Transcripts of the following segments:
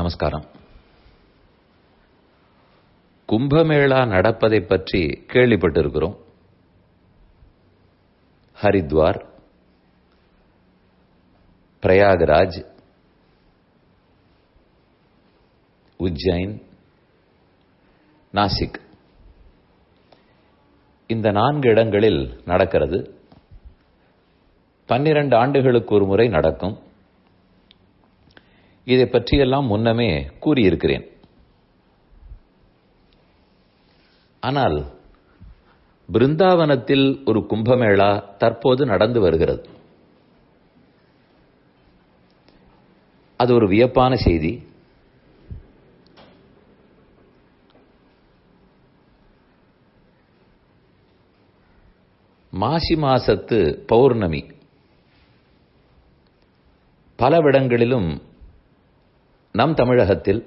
நமஸ்காரம் கும்பமேளா நடப்பதை பற்றி கேள்விப்பட்டிருக்கிறோம் ஹரித்வார் பிரயாகராஜ் உஜ்ஜைன் நாசிக் இந்த நான்கு இடங்களில் நடக்கிறது பன்னிரண்டு ஆண்டுகளுக்கு ஒரு முறை நடக்கும் இதை பற்றியெல்லாம் முன்னமே கூறியிருக்கிறேன் ஆனால் பிருந்தாவனத்தில் ஒரு கும்பமேளா தற்போது நடந்து வருகிறது அது ஒரு வியப்பான செய்தி மாசி மாசத்து பௌர்ணமி பலவிடங்களிலும் நம் தமிழகத்தில்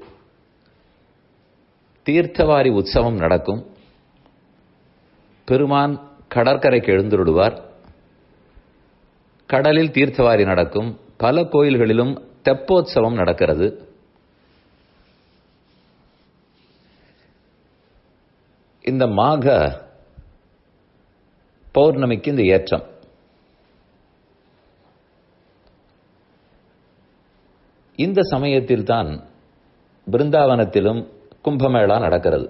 தீர்த்தவாரி உற்சவம் நடக்கும் பெருமான் கடற்கரைக்கு எழுந்துருடுவார் கடலில் தீர்த்தவாரி நடக்கும் பல கோயில்களிலும் தெப்போத்சவம் நடக்கிறது இந்த மாக பௌர்ணமிக்கு இந்த ஏற்றம் இந்த சமயத்தில் தான் பிருந்தாவனத்திலும் கும்பமேளா நடக்கிறது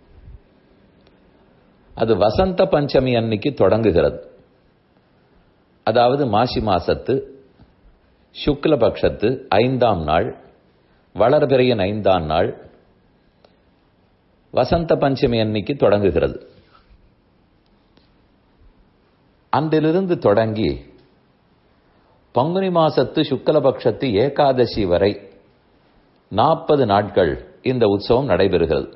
அது வசந்த பஞ்சமி அன்னைக்கு தொடங்குகிறது அதாவது மாசி மாசத்து சுக்லபக்ஷத்து ஐந்தாம் நாள் வளர்பிறையின் ஐந்தாம் நாள் வசந்த பஞ்சமி அன்னைக்கு தொடங்குகிறது அன்றிலிருந்து தொடங்கி பங்குனி மாசத்து சுக்லபக்ஷத்து ஏகாதசி வரை நாற்பது நாட்கள் இந்த உற்சவம் நடைபெறுகிறது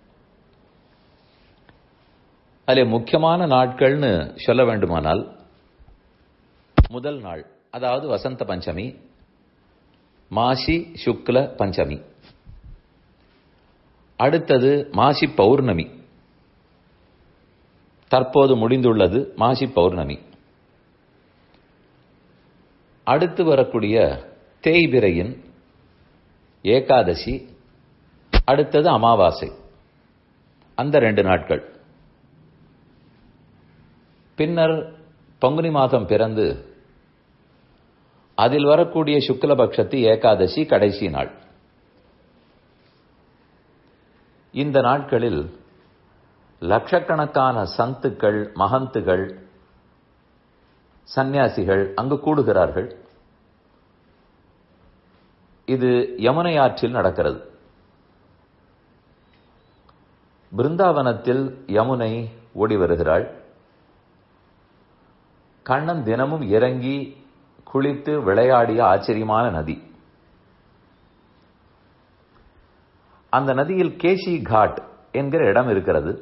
அதில் முக்கியமான நாட்கள்னு சொல்ல வேண்டுமானால் முதல் நாள் அதாவது வசந்த பஞ்சமி மாசி சுக்ல பஞ்சமி அடுத்தது மாசி பௌர்ணமி தற்போது முடிந்துள்ளது மாசி பௌர்ணமி அடுத்து வரக்கூடிய தேய்பிரையின் ஏகாதசி அடுத்தது அமாவாசை அந்த ரெண்டு நாட்கள் பின்னர் பங்குனி மாதம் பிறந்து அதில் வரக்கூடிய சுக்லபக்ஷத்து ஏகாதசி கடைசி நாள் இந்த நாட்களில் லட்சக்கணக்கான சந்துக்கள் மகந்துகள் சந்நியாசிகள் அங்கு கூடுகிறார்கள் இது யமுனை ஆற்றில் நடக்கிறது பிருந்தாவனத்தில் யமுனை ஓடி வருகிறாள் கண்ணன் தினமும் இறங்கி குளித்து விளையாடிய ஆச்சரியமான நதி அந்த நதியில் கேசி காட் என்கிற இடம் இருக்கிறது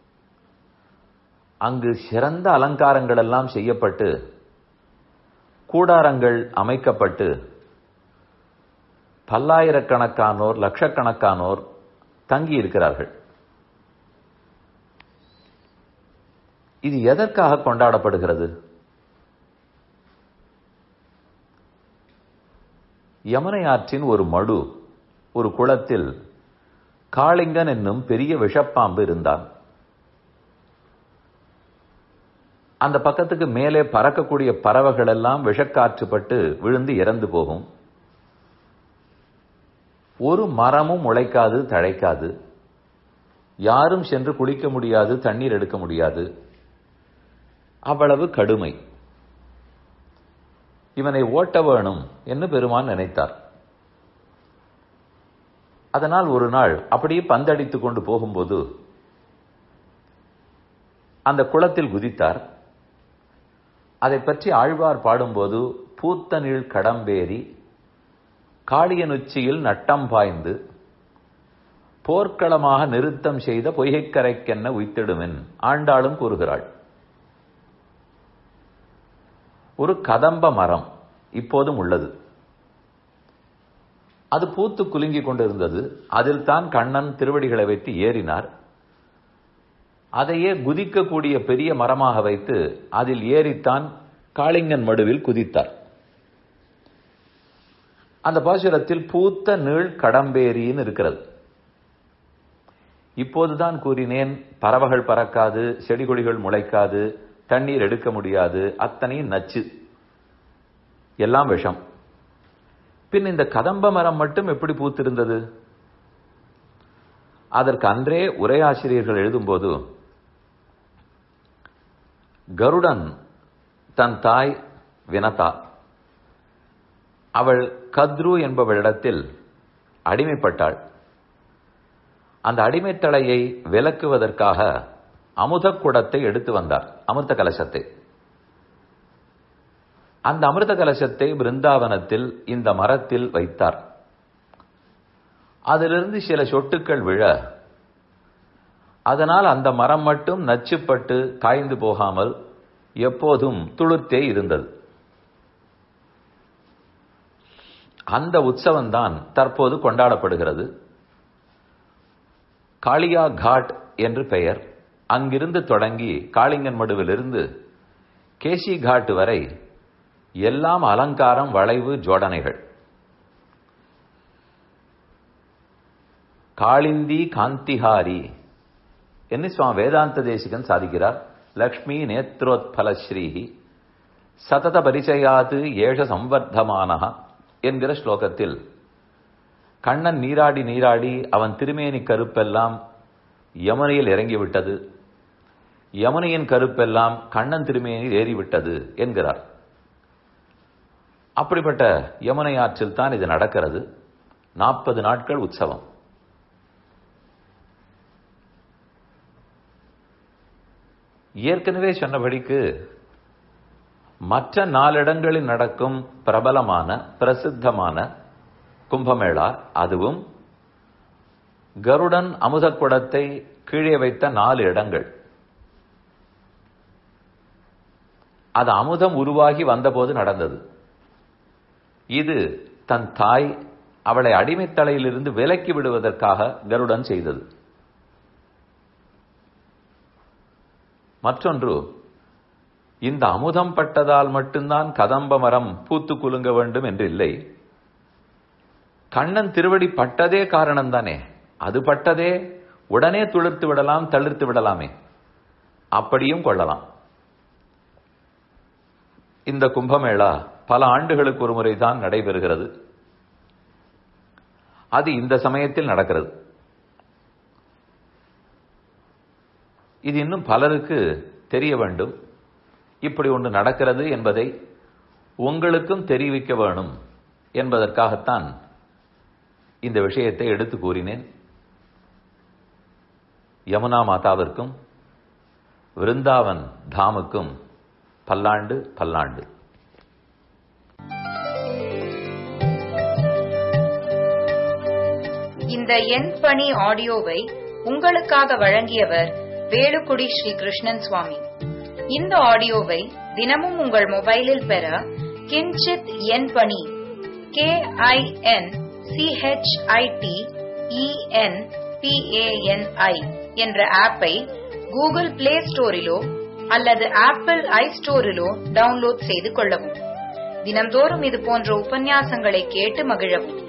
அங்கு சிறந்த அலங்காரங்கள் எல்லாம் செய்யப்பட்டு கூடாரங்கள் அமைக்கப்பட்டு பல்லாயிரக்கணக்கானோர் லட்சக்கணக்கானோர் தங்கி இருக்கிறார்கள் இது எதற்காக கொண்டாடப்படுகிறது யமுனை ஆற்றின் ஒரு மடு ஒரு குளத்தில் காளிங்கன் என்னும் பெரிய விஷப்பாம்பு இருந்தான் அந்த பக்கத்துக்கு மேலே பறக்கக்கூடிய பறவைகள் எல்லாம் விஷக்காற்றுப்பட்டு விழுந்து இறந்து போகும் ஒரு மரமும் உழைக்காது தழைக்காது யாரும் சென்று குளிக்க முடியாது தண்ணீர் எடுக்க முடியாது அவ்வளவு கடுமை இவனை ஓட்ட வேணும் என்று பெருமான் நினைத்தார் அதனால் ஒரு நாள் அப்படியே பந்தடித்துக் கொண்டு போகும்போது அந்த குளத்தில் குதித்தார் அதை பற்றி ஆழ்வார் பாடும்போது பூத்தனில் கடம்பேறி காளியனுச்சியில் நட்டம் பாய்ந்து போர்க்களமாக நிறுத்தம் செய்த பொய்கைக்கரைக்கென்ன உய்த்திடுமென் ஆண்டாளும் கூறுகிறாள் ஒரு கதம்ப மரம் இப்போதும் உள்ளது அது பூத்து குலுங்கி கொண்டிருந்தது அதில் தான் கண்ணன் திருவடிகளை வைத்து ஏறினார் அதையே குதிக்கக்கூடிய பெரிய மரமாக வைத்து அதில் ஏறித்தான் காளிங்கன் மடுவில் குதித்தார் அந்த பாசுரத்தில் பூத்த நீள் கடம்பேரின்னு இருக்கிறது இப்போதுதான் கூறினேன் பறவைகள் பறக்காது செடி கொடிகள் முளைக்காது தண்ணீர் எடுக்க முடியாது அத்தனையும் நச்சு எல்லாம் விஷம் பின் இந்த கதம்ப மரம் மட்டும் எப்படி பூத்திருந்தது அதற்கு அன்றே உரையாசிரியர்கள் எழுதும்போது கருடன் தன் தாய் வினதா அவள் கத்ரு என்பவளிடத்தில் அடிமைப்பட்டாள் அந்த அடிமைத்தலையை விலக்குவதற்காக அமுத குடத்தை எடுத்து வந்தார் அமிர்த கலசத்தை அந்த அமிர்த கலசத்தை பிருந்தாவனத்தில் இந்த மரத்தில் வைத்தார் அதிலிருந்து சில சொட்டுக்கள் விழ அதனால் அந்த மரம் மட்டும் நச்சுப்பட்டு காய்ந்து போகாமல் எப்போதும் துளுர்த்தே இருந்தது அந்த உற்சவம்தான் தற்போது கொண்டாடப்படுகிறது காளியா காட் என்று பெயர் அங்கிருந்து தொடங்கி காளிங்கன் மடுவிலிருந்து கேசி காட் வரை எல்லாம் அலங்காரம் வளைவு ஜோடனைகள் காளிந்தி காந்திஹாரி என்று சுவாமி வேதாந்த தேசிகன் சாதிக்கிறார் லக்ஷ்மி நேத்ரோத்பல ஸ்ரீஹி சதத பரிச்சயாது ஏஷ சம்வர்த்தமானஹ என்கிற ஸ்லோகத்தில் கண்ணன் நீராடி நீராடி அவன் திருமேனி கருப்பெல்லாம் யமுனையில் இறங்கிவிட்டது யமுனையின் கருப்பெல்லாம் கண்ணன் திருமேனியில் ஏறிவிட்டது என்கிறார் அப்படிப்பட்ட யமுனை ஆற்றில் தான் இது நடக்கிறது நாற்பது நாட்கள் உற்சவம் ஏற்கனவே சொன்னபடிக்கு மற்ற நாலிடங்களில் நடக்கும் பிரபலமான பிரசித்தமான கும்பமேளா அதுவும் கருடன் அமுத குடத்தை கீழே வைத்த நாலு இடங்கள் அது அமுதம் உருவாகி வந்தபோது நடந்தது இது தன் தாய் அவளை அடிமைத்தலையிலிருந்து விலக்கி விடுவதற்காக கருடன் செய்தது மற்றொன்று இந்த அமுதம் பட்டதால் மட்டும்தான் கதம்ப மரம் பூத்து குலுங்க வேண்டும் என்று இல்லை கண்ணன் திருவடி பட்டதே காரணம் தானே அது பட்டதே உடனே துளிர்த்து விடலாம் தளிர்த்து விடலாமே அப்படியும் கொள்ளலாம் இந்த கும்பமேளா பல ஆண்டுகளுக்கு ஒரு முறை தான் நடைபெறுகிறது அது இந்த சமயத்தில் நடக்கிறது இது இன்னும் பலருக்கு தெரிய வேண்டும் இப்படி ஒன்று நடக்கிறது என்பதை உங்களுக்கும் தெரிவிக்க வேணும் என்பதற்காகத்தான் இந்த விஷயத்தை எடுத்து கூறினேன் யமுனா மாதாவிற்கும் விருந்தாவன் தாமுக்கும் பல்லாண்டு பல்லாண்டு இந்த எண் பணி ஆடியோவை உங்களுக்காக வழங்கியவர் வேலுக்குடி ஸ்ரீ கிருஷ்ணன் சுவாமி இந்த ஆடியோவை தினமும் உங்கள் மொபைலில் பெற கிஞ்சித் எண் பணி கே ஐ என் சிஹெச்ஐடி இஎன் பிஏஎன்ஐ என்ற ஆப்பை கூகுள் பிளே ஸ்டோரிலோ அல்லது ஆப்பிள் ஐ ஸ்டோரிலோ டவுன்லோட் செய்து கொள்ளவும் தினம்தோறும் இது போன்ற உபன்யாசங்களை கேட்டு மகிழவும்